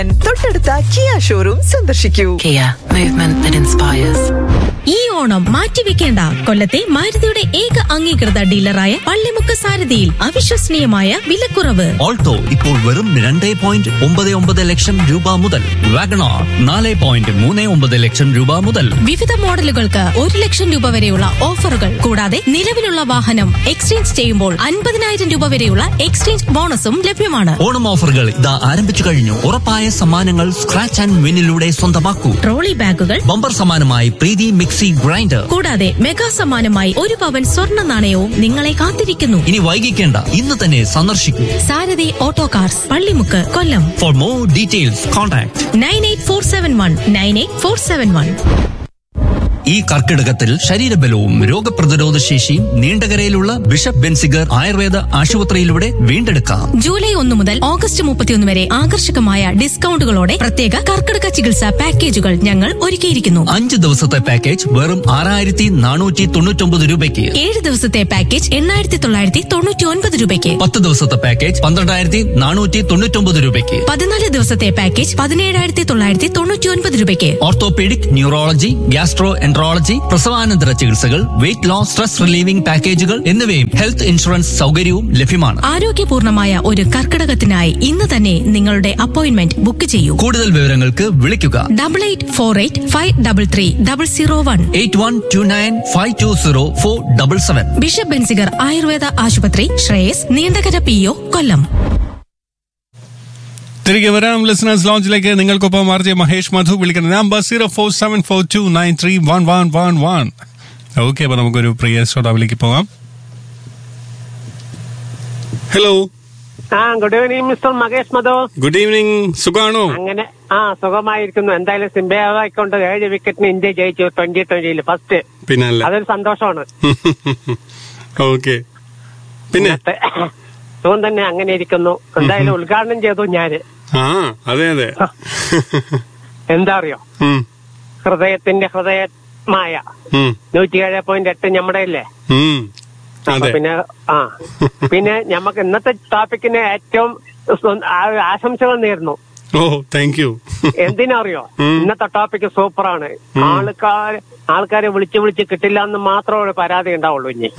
തൊട്ടടുത്ത Kia showroom സന്ദർശിക്കൂ Kia, movement that inspires. ഈ ഓണം മാറ്റിവെക്കേണ്ട കൊല്ലത്തെ മാരുതിയുടെ ഏക അംഗീകൃത ഡീലറായ പള്ളിമുക്ക് സാരഥിയിൽ അവിശ്വസനീയമായ വിലക്കുറവ് ഓൾട്ടോ ഇപ്പോൾ വെറും രണ്ട് പോയിന്റ് ഒമ്പത് ഒമ്പത് ലക്ഷം രൂപ മുതൽ വാഗണോർ നാല് പോയിന്റ് മൂന്ന് ഒമ്പത് ലക്ഷം രൂപ മുതൽ വിവിധ മോഡലുകൾക്ക് ഒരു ലക്ഷം രൂപ വരെയുള്ള ഓഫറുകൾ കൂടാതെ നിലവിലുള്ള വാഹനം എക്സ്ചേഞ്ച് ചെയ്യുമ്പോൾ അൻപതിനായിരം രൂപ വരെയുള്ള എക്സ്ചേഞ്ച് ബോണസും ലഭ്യമാണ് ഓണം ഓഫറുകൾ ഇതാ ആരംഭിച്ചു കഴിഞ്ഞു ഉറപ്പായ സമ്മാനങ്ങൾ സ്ക്രാച്ച് ആൻഡ് വിന്നിലൂടെ സ്വന്തമാക്കൂ ട്രോളി ബാഗുകൾ ബമ്പർ സമ്മാനമായി പ്രീതി മിക്സി ഗ്രൈൻഡർ കൂടാതെ മെഗാ സമ്മാനമായി ഒരു പവൻ സ്വർണ്ണ നാണയവും നിങ്ങളെ കാത്തിരിക്കുന്നു ഇനി വൈകിക്കേണ്ട ഇന്ന് തന്നെ സന്ദർശിക്കൂ Sarathi auto cars Pallimukku Kollam for more details contact nine eight four seven one nine eight four seven one ഈ കർക്കിടകത്തിൽ ശരീരബലവും രോഗപ്രതിരോധ ശേഷിയും നീണ്ടകരയിലുള്ള ബിഷപ്പ് ബെൻസിഗർ ആയുർവേദ ആശുപത്രിയിലൂടെ വീണ്ടെടുക്കാം ജൂലൈ ഒന്ന് മുതൽ ഓഗസ്റ്റ് മുപ്പത്തിയൊന്ന് വരെ ആകർഷകമായ ഡിസ്കൗണ്ടുകളോടെ പ്രത്യേക കർക്കിടക ചികിത്സാ പാക്കേജുകൾ ഞങ്ങൾ ഒരുക്കിയിരിക്കുന്നു അഞ്ച് ദിവസത്തെ പാക്കേജ് വെറും ആറായിരത്തി നാനൂറ്റി തൊണ്ണൂറ്റൊമ്പത് രൂപയ്ക്ക് ഏഴ് ദിവസത്തെ പാക്കേജ് എണ്ണായിരത്തി തൊള്ളായിരത്തി തൊണ്ണൂറ്റി ഒൻപത് രൂപയ്ക്ക് പത്ത് ദിവസത്തെ പാക്കേജ് പന്ത്രണ്ടായിരത്തി നാനൂറ്റി തൊണ്ണൂറ്റൊമ്പത് രൂപയ്ക്ക് പതിനാല് ദിവസത്തെ പാക്കേജ് പതിനേഴായിരത്തി തൊള്ളായിരത്തി തൊണ്ണൂറ്റി ഒൻപത് രൂപയ്ക്ക് ഓർത്തോപീഡിക് ന്യൂറോളജി ഗ്യാസ്ട്രോ എൻട്രോളജി പ്രസവാനന്തര ചികിത്സകൾ വെയിറ്റ് ലോസ് സ്ട്രെസ് റിലീവിംഗ് പാക്കേജുകൾ എന്നിവയും ഹെൽത്ത് ഇൻഷുറൻസ് സൗകര്യവും ലഭ്യമാണ് ആരോഗ്യപൂർണമായ ഒരു കർക്കിടകത്തിനായി ഇന്ന് തന്നെ നിങ്ങളുടെ അപ്പോയിന്റ്മെന്റ് ബുക്ക് ചെയ്യൂ കൂടുതൽ വിവരങ്ങൾക്ക് വിളിക്കുക double eight four eight five double three double zero one eight one two nine five two zero four double seven bishop Benziger ആയുർവേദ ആശുപത്രി ശ്രേയസ് നീണ്ടകര പി ഒ കൊല്ലം തിരികെ വരാം ലിസണേഴ്സ് ലോഞ്ചിലേക്ക് നിങ്ങൾക്കൊപ്പം ആർ ജെ മഹേഷ് മധു വിളിക്കുന്ന number zero four seven four two nine three one one one one okay അപ്പൊ നമുക്കൊരു പ്രിയ ശ്രോതാവിലേക്ക് പോവാം ഹലോ ആ good evening mister Mahesh Madhu good evening സുഖാണോ അങ്ങനെ ആ സുഖമായിരിക്കുന്നു എന്തായാലും സിംബയാവായിക്കൊണ്ട് ഏഴ് വിക്കറ്റിന് ഇന്ത്യ ജയിച്ചു ട്വന്റി ട്വന്റിയിൽ ഫസ്റ്റ് പിന്നല്ല അതൊരു സന്തോഷമാണ് ഓക്കെ പിന്നെ ഇന്നത്തെ സുഖം തന്നെ അങ്ങനെ ഇരിക്കുന്നു എന്തായാലും ഉദ്ഘാടനം ചെയ്തു ഞാന് ആ അതെ അതെ എന്താ അറിയോ ഉം, ഹൃദയത്തിന്റെ ഹൃദയമായ ഉം, നൂറ്റി ഏഴ് പോയിന്റ് എട്ട് നമ്മുടെ അല്ലേ ഉം. അപ്പൊ അതെ പിന്നെ ആ പിന്നെ ഞമ്മക്ക് ഇന്നത്തെ ടോപ്പിക്കിന് ഏറ്റവും സ്വ- ആ- ആശംസകൾ നേരുന്നു ഓ താങ്ക് യു എന്തിനറിയോ ഉം. ഇന്നത്തെ ടോപ്പിക് സൂപ്പറാണ് ആൾക്കാർ ആൾക്കാരെ വിളിച്ച് വിളിച്ച് കിട്ടില്ല എന്ന് മാത്രമേ പരാതി ഉണ്ടാവുള്ളൂ ഇനി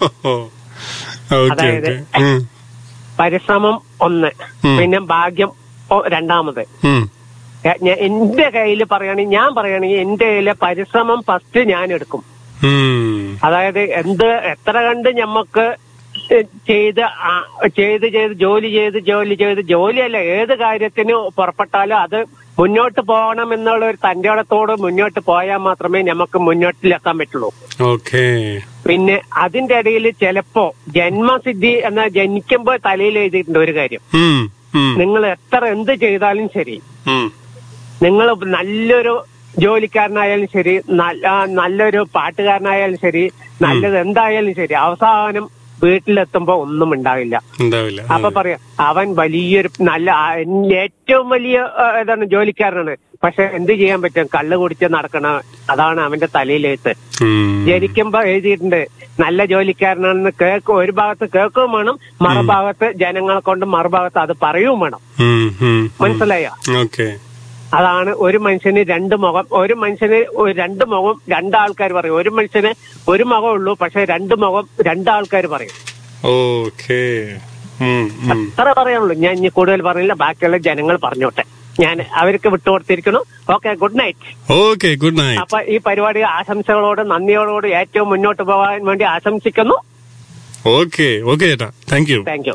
ഓക്കെ അതായത് ഓക്കെ പരിശ്രമം ഒന്ന് ഉം. പിന്നെ ഭാഗ്യം ഒ- രണ്ടാമത് ഉം എ- ഞാൻ- എന്റെ കയ്യിൽ പറയുകയാണെങ്കിൽ ഞാൻ പറയുകയാണെങ്കിൽ എന്റെ കയ്യിലെ പരിശ്രമം ഫസ്റ്റ് ഞാൻ എടുക്കും ഉം അതായത് എന്ത് എത്ര കണ്ട് ഞമ്മക്ക് ചെയ്ത് ആ- ചെയ്ത് ചെയ്ത് ജോലി ചെയ്ത് ജോലി ചെയ്ത് ജോലിയല്ല ഏത് കാര്യത്തിന് പുറപ്പെട്ടാലും അത് മുന്നോട്ട് പോകണം എന്നുള്ള ഒരു തന്റേടത്തോട് മുന്നോട്ട് പോയാൽ മാത്രമേ നമുക്ക് മുന്നോട്ടിലെത്താൻ പറ്റുള്ളൂ ഓക്കെ പിന്നെ അതിന്റെ ഇടയിൽ ചിലപ്പോ ജന്മസിദ്ധി എന്ന ജനിക്കുമ്പോ തലയിൽ എഴുതിയിട്ടുണ്ട് ഒരു കാര്യം ഉം ഉം നിങ്ങൾ എത്ര എന്ത് ചെയ്താലും ശരി ഉം നിങ്ങൾ നല്ലൊരു ജോലിക്കാരനായാലും ശരി നല്ല ആ, നല്ലൊരു പാട്ടുകാരനായാലും ശരി നല്ലത് എന്തായാലും ശരി അവസാനം വീട്ടിലെത്തുമ്പോ ഒന്നും ഉണ്ടാവില്ല ഉണ്ടാവില്ല അപ്പൊ പറയാം അവൻ വലിയൊരു നല്ല ആ, ഏറ്റവും വലിയ ആ, ഇതാണ് ജോലിക്കാരനാണ് പക്ഷെ എന്ത് ചെയ്യാൻ പറ്റും കള്ള് കുടിച്ച് നടക്കണ അതാണ് അവന്റെ തലയിലെഴുത്ത് ഉം. ജനിക്കുമ്പോ എഴുതിയിട്ടുണ്ട് നല്ല ജോലിക്കാരനാണെന്ന് കേൾക്കും ഒരു ഭാഗത്ത് കേൾക്കുകയും വേണം മറുഭാഗത്ത് ജനങ്ങളെ കൊണ്ട് മറുഭാഗത്ത് അത് പറയുകയും വേണം ഉം, ഉം, ഉം. മനസ്സിലായോ ഓക്കെ അതാണ് ഒരു മനുഷ്യന് രണ്ട് മുഖം ഒരു മനുഷ്യന് ഒരു രണ്ട് മുഖം രണ്ടാൾക്കാർ പറയും ഒരു മനുഷ്യന് ഒരു മുഖം ഉള്ളൂ പക്ഷെ രണ്ട് മുഖം രണ്ടാൾക്കാർ പറയും ഓക്കെ ഉം, ഉം. അത്ര പറയാനുള്ളൂ ഞാൻ ഇനി കൂടുതൽ പറയില്ല ബാക്കിയുള്ള ജനങ്ങൾ പറഞ്ഞോട്ടെ ഞാൻ അവർക്ക് വിട്ടുകൊടുത്തിരിക്കുന്നു okay good night okay good night അപ്പൊ ഈ പരിപാടി ആശംസകളോട് നന്ദിയോട് ഏറ്റവും മുന്നോട്ട് പോകാൻ വേണ്ടി ആശംസിക്കുന്നു ഓക്കെ ഓക്കെ ചേട്ടാ താങ്ക് യു താങ്ക് യു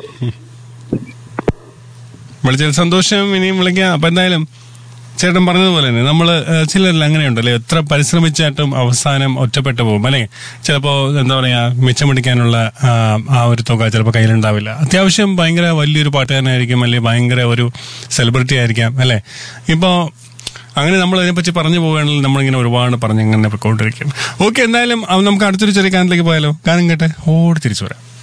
വിളിച്ചതിൽ സന്തോഷം ഇനിയും വിളിക്കാം അപ്പൊ എന്തായാലും ചേട്ടൻ പറഞ്ഞതുപോലെ തന്നെ നമ്മള് ഏഹ്, ചിലരിൽ അങ്ങനെയുണ്ടല്ലേ എത്ര പരിശ്രമിച്ചായിട്ടും അവസാനം ഒറ്റപ്പെട്ടു പോകും അല്ലെ ചിലപ്പോ എന്താ പറയാ മിച്ചം പിടിക്കാനുള്ള ആ, ആ ഒരു തുക ചിലപ്പോൾ കയ്യിലുണ്ടാവില്ല അത്യാവശ്യം ഭയങ്കര വലിയൊരു പാട്ടുകാരനായിരിക്കും അല്ലെങ്കിൽ ഭയങ്കര ഒരു സെലിബ്രിറ്റി ആയിരിക്കാം അല്ലെ ഇപ്പോ അങ്ങനെ നമ്മൾ അതിനെപ്പറ്റി പറഞ്ഞു പോവുകയാണെങ്കിൽ നമ്മളിങ്ങനെ ഒരുപാട് പറഞ്ഞ് അങ്ങനെ പോയിക്കൊണ്ടിരിക്കും ഓക്കെ എന്തായാലും അഹ് നമുക്ക് അടുത്തൊരു ചെറിയ ഗാനത്തിലേക്ക് പോയാലോ ഗാനം കേട്ടെ ഓടി തിരിച്ചു വരാം